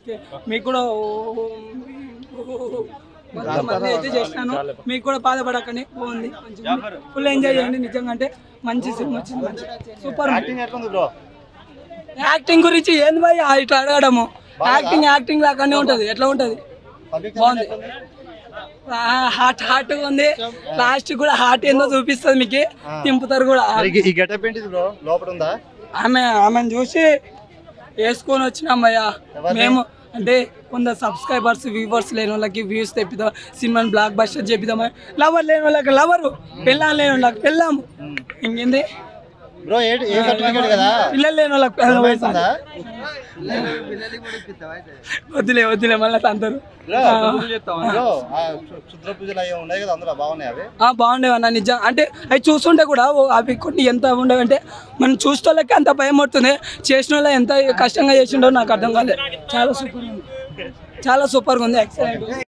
Okay మీకు కూడా మొత్తం మంది అయితే చేసినాను మీకు కూడా బాధపడకండి బాగుంది ఫుల్ ఎంజాయ్ చేయండి నిజంగా అంటే మంచి సినిమా వచ్చింది మంచి సూపర్ యాక్టింగ్ ఎట్లుంది బ్రో యాక్టింగ్ గురించి ఏంది భయ్ ఇట్లా అడగడము యాక్టింగ్ యాక్టింగ్ లాగానే ఉంటది ఎట్లా ఉంటది పబ్లిక్ బాగుంది హార్ట్ హార్ట్ ఉంది లాస్ట్ కూడా హార్ట్ ఏందో చూపిస్తుంది మీకు దింపుతారు కూడా ఈ గెటప్ ఏంటిది బ్రో లోపల ఉందా ఆమె ఆమెను చూసి వేసుకొని వచ్చినాం భయ్యా మేము అంటే కొంత సబ్స్క్రైబర్స్ వ్యూవర్స్ లేని వాళ్ళకి వ్యూస్ తెప్పిద్దాం సినిమాని బ్లాక్ బస్టర్ చేపిద్దామని లవర్ లేని వాళ్ళకి లవరు పెళ్ళాం లేని వాళ్ళకి పెళ్ళాము ఇంకేంది బ్రో ఏ ఏ సర్టిఫికేట్ కదా పిల్లలు లేని వాళ్ళకి పిల్లలు వయసు. ఉందా వద్దులే వద్దులే మళ్ళీ అందరు బ్రో బ్రో ఆ క్షు- క్షుద్ర పూజలు అవి ఉన్నాయి కదా అందులో బాగున్నాయి అవి ఆ బాగుండేవి అన్న నిజం అంటే అవి చూస్తుంటే కూడా ఓ అవి కొన్ని ఎంత ఉండేవి అంటే మనం చూస్తోళ్ళకి అంత భయం పడుతుంది చేసిన వాళ్ళు ఎంత కష్టంగా చేసిండో నాకు అర్థం కాలేదు చాలా సూపర్ ఉంది చాలా సూపర్గా ఉంది ఎక్సలెంట్